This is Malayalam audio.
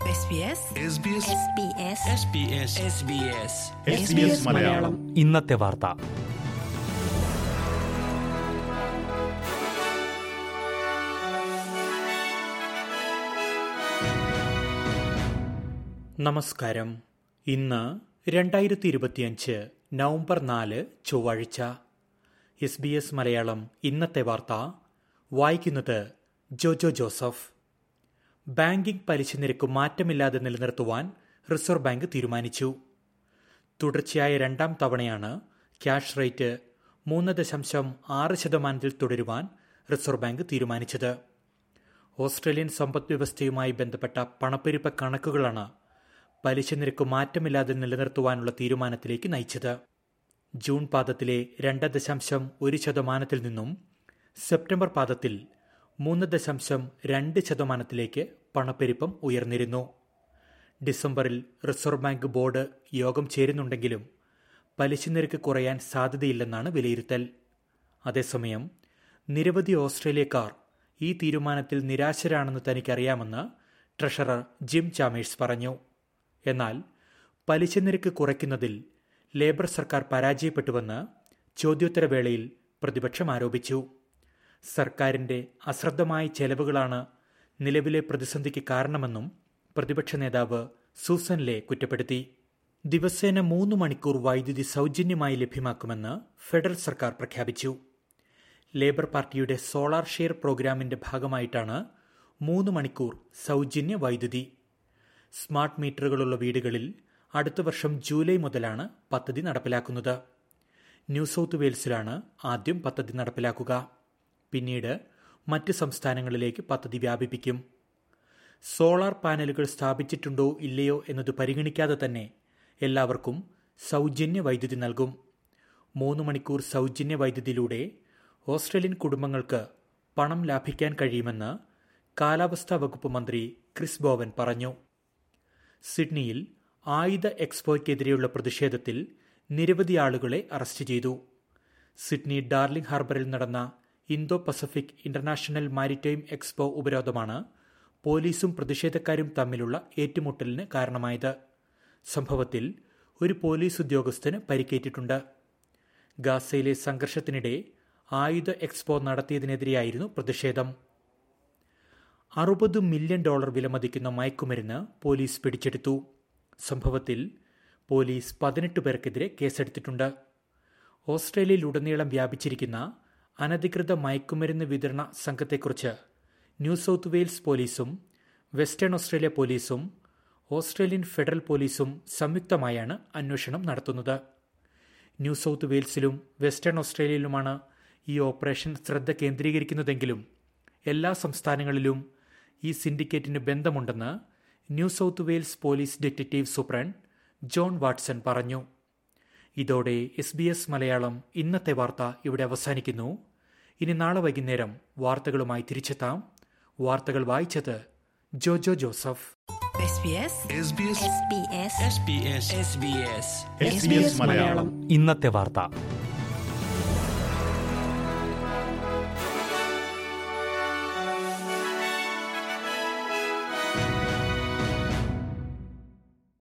SBS SBS മലയാളം ഇന്നത്തെ വാർത്ത നമസ്കാരം ഇന്ന് രണ്ടായിരത്തി ഇരുപത്തിയഞ്ച് നവംബർ നാല് ചൊവ്വാഴ്ച എസ് ബി എസ് മലയാളം ഇന്നത്തെ വാർത്ത വായിക്കുന്നത് ജോജോ ജോസഫ് ബാങ്കിംഗ് പലിശ നിരക്ക് മാറ്റമില്ലാതെ നിലനിർത്തുവാൻ റിസർവ് ബാങ്ക് തീരുമാനിച്ചു തുടർച്ചയായ രണ്ടാം തവണയാണ് ക്യാഷ് റേറ്റ് മൂന്ന് ദശാംശം ആറ് ശതമാനത്തിൽ തുടരുവാൻ റിസർവ് ബാങ്ക് തീരുമാനിച്ചത് ഓസ്ട്രേലിയൻ സമ്പദ് വ്യവസ്ഥയുമായി ബന്ധപ്പെട്ട പണപ്പെരുപ്പ കണക്കുകളാണ് പലിശ നിരക്ക് മാറ്റമില്ലാതെ നിലനിർത്തുവാനുള്ള തീരുമാനത്തിലേക്ക് നയിച്ചത് ജൂൺ പാദത്തിലെ രണ്ട് ദശാംശം ഒരു ശതമാനത്തിൽ നിന്നും സെപ്റ്റംബർ പാദത്തിൽ മൂന്ന് ദശാംശം രണ്ട് ശതമാനത്തിലേക്ക് പണപ്പെരുപ്പം ഉയർന്നിരുന്നു ഡിസംബറിൽ റിസർവ് ബാങ്ക് ബോർഡ് യോഗം ചേരുന്നുണ്ടെങ്കിലും പലിശ നിരക്ക് കുറയാൻ സാധ്യതയില്ലെന്നാണ് വിലയിരുത്തൽ അതേസമയം നിരവധി ഓസ്ട്രേലിയക്കാർ ഈ തീരുമാനത്തിൽ നിരാശരാണെന്ന് തനിക്കറിയാമെന്ന് ട്രഷറർ ജിം ചാമേഴ്സ് പറഞ്ഞു എന്നാൽ പലിശ നിരക്ക് കുറയ്ക്കുന്നതിൽ ലേബർ സർക്കാർ പരാജയപ്പെട്ടുവെന്ന് ചോദ്യോത്തരവേളയിൽ പ്രതിപക്ഷം ആരോപിച്ചു സർക്കാരിന്റെ അശ്രദ്ധമായ ചെലവുകളാണ് നിലവിലെ പ്രതിസന്ധിക്ക് കാരണമെന്നും പ്രതിപക്ഷ നേതാവ് സൂസൻ ലേ കുറ്റപ്പെടുത്തി ദിവസേന മൂന്ന് മണിക്കൂർ വൈദ്യുതി സൗജന്യമായി ലഭ്യമാക്കുമെന്ന് ഫെഡറൽ സർക്കാർ പ്രഖ്യാപിച്ചു ലേബർ പാർട്ടിയുടെ സോളാർ ഷെയർ പ്രോഗ്രാമിന്റെ ഭാഗമായിട്ടാണ് മൂന്ന് മണിക്കൂർ സൗജന്യ വൈദ്യുതി സ്മാർട്ട് മീറ്ററുകളുള്ള വീടുകളിൽ അടുത്ത വർഷം ജൂലൈ മുതലാണ് പദ്ധതി നടപ്പിലാക്കുന്നത് ന്യൂ സൗത്ത് വെയിൽസിലാണ് ആദ്യം പദ്ധതി നടപ്പിലാക്കുക പിന്നീട് മറ്റ് സംസ്ഥാനങ്ങളിലേക്ക് പദ്ധതി വ്യാപിപ്പിക്കും സോളാർ പാനലുകൾ സ്ഥാപിച്ചിട്ടുണ്ടോ ഇല്ലയോ എന്നത് പരിഗണിക്കാതെ തന്നെ എല്ലാവർക്കും സൗജന്യ വൈദ്യുതി നൽകും മൂന്ന് മണിക്കൂർ സൗജന്യ വൈദ്യുതിയിലൂടെ ഓസ്ട്രേലിയൻ കുടുംബങ്ങൾക്ക് പണം ലാഭിക്കാൻ കഴിയുമെന്ന് കാലാവസ്ഥാ വകുപ്പ് മന്ത്രി ക്രിസ് ബോവൻ പറഞ്ഞു സിഡ്നിയിൽ ആയുധ എക്സ്പോയ്ക്കെതിരെയുള്ള പ്രതിഷേധത്തിൽ നിരവധി ആളുകളെ അറസ്റ്റ് ചെയ്തു സിഡ്നി ഡാർലിംഗ് ഹാർബറിൽ നടന്ന Indo Pacific international maritime expo ഉപരോധമാണ് പോലീസും പ്രതിഷേധക്കാരും തമ്മിലുള്ള ഏറ്റുമുട്ടലിന് കാരണമായത് സംഭവത്തിൽ ഒരു പോലീസ് ഉദ്യോഗസ്ഥന് പരിക്കേറ്റിട്ടുണ്ട് ഗാസയിലെ സംഘർഷത്തിനിടെ ആയുധ എക്സ്പോ നടത്തിയതിനെതിരെയായിരുന്നു പ്രതിഷേധം അറുപത് മില്യൺ ഡോളർ വിലമതിക്കുന്ന മയക്കുമരുന്ന് പോലീസ് പിടിച്ചെടുത്തു സംഭവത്തിൽ പോലീസ് പതിനെട്ട് പേർക്കെതിരെ കേസെടുത്തിട്ടുണ്ട് ഓസ്ട്രേലിയയിലുടനീളം വ്യാപിച്ചിരിക്കുന്ന അനധികൃത മയക്കുമരുന്ന് വിതരണ സംഘത്തെക്കുറിച്ച് ന്യൂ സൗത്ത് വെയിൽസ് പോലീസും വെസ്റ്റേൺ ഓസ്ട്രേലിയ പോലീസും ഓസ്ട്രേലിയൻ ഫെഡറൽ പോലീസും സംയുക്തമായാണ് അന്വേഷണം നടത്തുന്നത് ന്യൂ സൗത്ത് വെയിൽസിലും വെസ്റ്റേൺ ഓസ്ട്രേലിയയിലുമാണ് ഈ ഓപ്പറേഷൻ ശ്രദ്ധ കേന്ദ്രീകരിക്കുന്നതെങ്കിലും എല്ലാ സംസ്ഥാനങ്ങളിലും ഈ സിൻഡിക്കേറ്റിന് ബന്ധമുണ്ടെന്ന് new south Wales police detective superintendent John Watson പറഞ്ഞു ഇതോടെ എസ് ബി എസ് മലയാളം ഇന്നത്തെ വാർത്ത ഇവിടെ അവസാനിക്കുന്നു ഇനി നാളെ വൈകുന്നേരം വാർത്തകളുമായി തിരിച്ചെത്താം വാർത്തകൾ വായിച്ചത് ജോജോ ജോസഫ് SBS മലയാളം ഇന്നത്തെ വാർത്ത